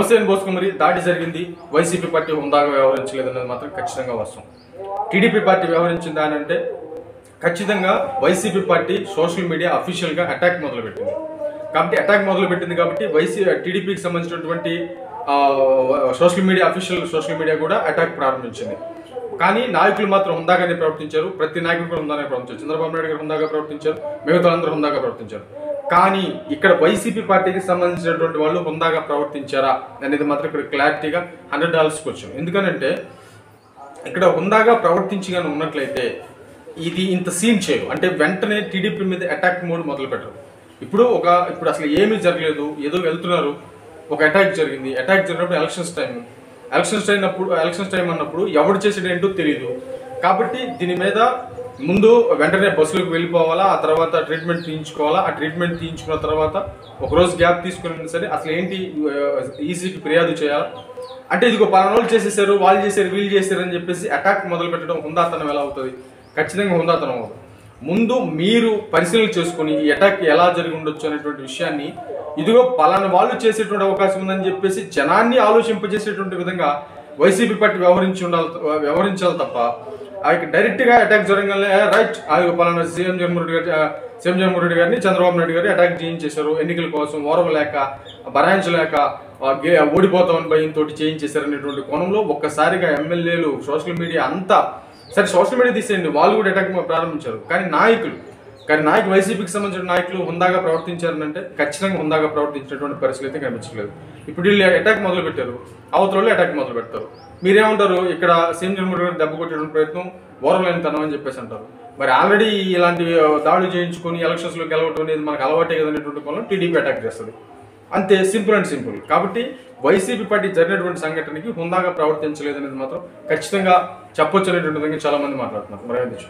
బొలసేని బోసుకు మరి దాడి జరిగింది వైసీపీ పార్టీ హుందాగా వ్యవహరించలేదన్నది మాత్రం ఖచ్చితంగా వాస్తవం టీడీపీ పార్టీ వ్యవహరించిందా అని అంటే ఖచ్చితంగా YCP party social media official గా అటాక్ మొదలుపెట్టింది కాబట్టి అటాక్ మొదలుపెట్టింది కాబట్టి వైసీ టీడీపీకి సంబంధించినటువంటి ఆ, social media official social media కూడా అటాక్ ప్రారంభించింది కానీ నాయకులు మాత్రం హుందాగానే ప్రవర్తించారు ప్రతి నాయకుడు కూడా హుందాగానే ప్రవర్తించారు చంద్రబాబు నాయుడు గారు హుందాగా ప్రవర్తించారు మిగతా అందరూ హుందాగా ప్రవర్తించారు కానీ ఇక్కడ వైసీపీ పార్టీకి సంబంధించినటువంటి వాళ్ళు హుందాగా ప్రవర్తించారా అనేది మాత్రం ఇక్కడ క్లారిటీగా హండ్రెడ్ డాలర్స్కి వచ్చాం ఎందుకనంటే ఇక్కడ హుందాగా ప్రవర్తించి కానీ ఉన్నట్లయితే ఇది ఇంత సీన్ చేయవు అంటే వెంటనే టీడీపీ మీద అటాక్ మోడ్ మొదలు పెట్టరు ఇప్పుడు ఒక ఇప్పుడు అసలు ఏమీ జరగలేదు ఏదో వెళ్తున్నారు ఒక అటాక్ జరిగింది అటాక్ జరిగినప్పుడు ఎలక్షన్స్ టైం ఎలక్షన్స్ టైం అప్పుడు ఎలక్షన్స్ టైం అన్నప్పుడు ఎవడు చేసేది ఏంటో తెలియదు కాబట్టి దీని మీద ముందు వెంటనే బస్సులకు వెళ్ళిపోవాలా ఆ తర్వాత ట్రీట్మెంట్ తీయించుకోవాలా ఆ ట్రీట్మెంట్ తీయించుకున్న తర్వాత ఒక రోజు గ్యాప్ తీసుకుని సరే అసలు ఏంటి ఈసీకి ఫిర్యాదు చేయాలా అంటే ఇదిగో పలానా వాళ్ళు చేసేసారు వాళ్ళు చేశారు వీళ్ళు చేశారు అని చెప్పేసి అటాక్ మొదలు పెట్టడం హుందాతనం ఎలా అవుతుంది ఖచ్చితంగా హుందాతనం అవుతుంది ముందు మీరు పరిశీలన చేసుకుని ఈ అటాక్ ఎలా జరిగి ఉండొచ్చు అనేటువంటి విషయాన్ని ఇదిగో పలానా వాళ్ళు చేసేటువంటి అవకాశం ఉందని చెప్పేసి జనాన్ని ఆలోచింపజేసేటువంటి విధంగా వైసీపీ పార్టీ వ్యవహరించి ఉండాలి వ్యవహరించాలి తప్ప ఆయనకి డైరెక్ట్ గా అటాక్ జరగగానే రైట్ ఆయన పలానా సీఎం జగన్మోహన్ రెడ్డి గారి ఆ, సీఎం జగన్మోహన్ రెడ్డి గారిని చంద్రబాబు నాయుడు గారు అటాక్ చేయించేశారు ఎన్నికల కోసం ఓరవలేక భరాయించలేక ఆ, గే- ఓడిపోతామని భయంతో చేయించేశారు అనేటువంటి కోణంలో ఒక్కసారిగా ఎమ్మెల్యేలు సోషల్ మీడియా అంతా సరే సోషల్ మీడియా తీసేయండి వాళ్ళు కూడా అటాక్ ప్రారంభించారు కానీ నాయకులు కానీ నాయకులు వైసీపీకి సంబంధించిన నాయకులు హుందాగా ప్రవర్తించారనంటే ఖచ్చితంగా హుందాగా ప్రవర్తించినటువంటి పరిస్థితి అయితే కనిపించలేదు ఇప్పుడు వీళ్ళు అటాక్ మొదలు పెట్టారు అవతల అటాక్ మొదలు పెడతారు మీరేమంటారు ఇక్కడ సీఎం జగన్మోహన్ రెడ్డి దెబ్బ కొట్టేటువంటి ప్రయత్నం ఓరలేని తనం అని చెప్పేసి అంటారు మరి ఆల్రెడీ ఇలాంటి దాడులు చేయించుకొని ఎలక్షన్స్ లో గెలవడం అనేది మనకు అలవాటే కదనేటువంటి కోణం టీడీపీ అటాక్ చేస్తుంది అంతే సింపుల్ అండ్ సింపుల్ కాబట్టి వైసీపీ పార్టీ జరిగినటువంటి సంఘటనకి హుందాగా ప్రవర్తించలేదు అనేది మాత్రం ఖచ్చితంగా చెప్పొచ్చు అనేటువంటి విధంగా చాలా మంది మాట్లాడుతున్నారు మరి అది